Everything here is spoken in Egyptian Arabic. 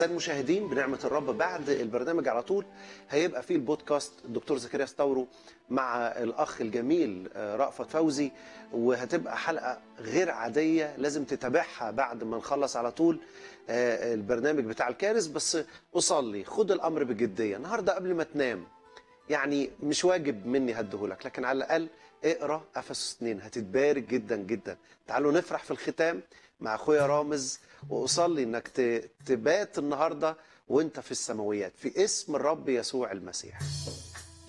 المشاهدين بنعمة الرب بعد البرنامج على طول هيبقى فيه البودكاست الدكتور زكريا ستورو مع الأخ الجميل آه، رأفت فوزي وهتبقى حلقة غير عادية لازم تتابعها بعد ما نخلص على طول آه، البرنامج بتاع الكارث بس أصلي خد الأمر بجدية النهاردة قبل ما تنام يعني مش واجب مني هديهولك لكن على الأقل اقرا افسس 2 هتتبارك جدا جدا تعالوا نفرح في الختام مع اخويا رامز واصلي انك ت- تبات النهارده وانت في السماويات في اسم الرب يسوع المسيح